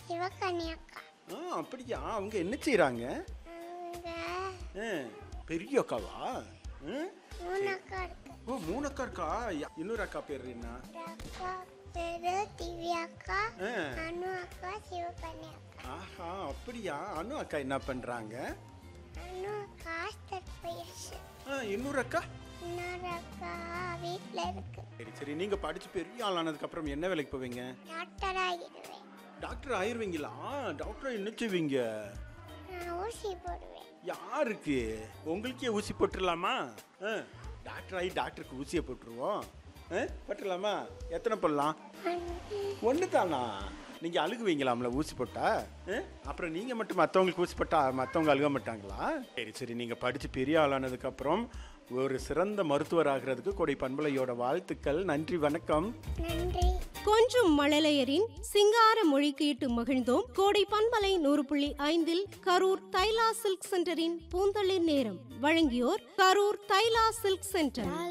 சிவகன்யா அக்கா ஆ அப்படியா அவங்க என்ன செய்கிறாங்க அவங்க பெரிய அக்காவா ம்? மூணு அக்கா இருக்கு ஓ மூணு அக்கா இருக்கா யா- இன்னொரு அக்கா பேர் என்ன ஒரு அக்கா பேரு திவ்யா அக்கா ஆ. அனு அக்கா சிவகன்யா அக்கா ஆஹா அப்படியா அனு அக்கா என்ன பண்ணுறாங்க அனு அக்கா ஹாஸ்டல் போயிடுச்சு ஆ இன்னொரு அக்கா இன்னொரு அக்கா வீட்டில் இருக்கு சரி சரி நீங்கள் படித்து பெரிய ஆளானதுக்கப்புறம் என்ன வேலைக்கு போவீங்க டாக்டர் ஆகிடுவேன் டாக்டர் ஆயிருவீங்களா டாக்டர் என்ன செய்வீங்க நான் ஊசி போடுவேன் யாருக்கு உங்களுக்கே ஊசி போட்டுடலாமா ஆ டாக்டர் ஆகி டாக்டருக்கு ஊசியை போட்டுருவோம் ஆ போட்டுடலாமா எத்தனை போடலாம் ஒன்று தானா நீங்கள் அழுகுவீங்களாம்ல ஊசி போட்டா ஆ? அப்புறம் நீங்கள் மட்டும் மற்றவங்களுக்கு ஊசி போட்டா மற்றவங்க அழுக மாட்டாங்களா சரி சரி நீங்கள் படித்து பெரிய ஆளானதுக்கப்புறம் ஒரு சிறந்த மருத்துவர் ஆகிறதுக்கு கொடை பண்பலையோட வாழ்த்துக்கள் நன்றி வணக்கம் நன்றி கொஞ்சம் மழலையரின் சிங்கார மொழி கேட்டு மகிழ்ந்தோம் கோடை பண்பலை நூறு புள்ளி ஐந்தில் கரூர் தைலா சில்க் சென்டரின் பூந்தளிர் நேரம் வழங்கியோர் கரூர் தைலா சில்க் சென்டர்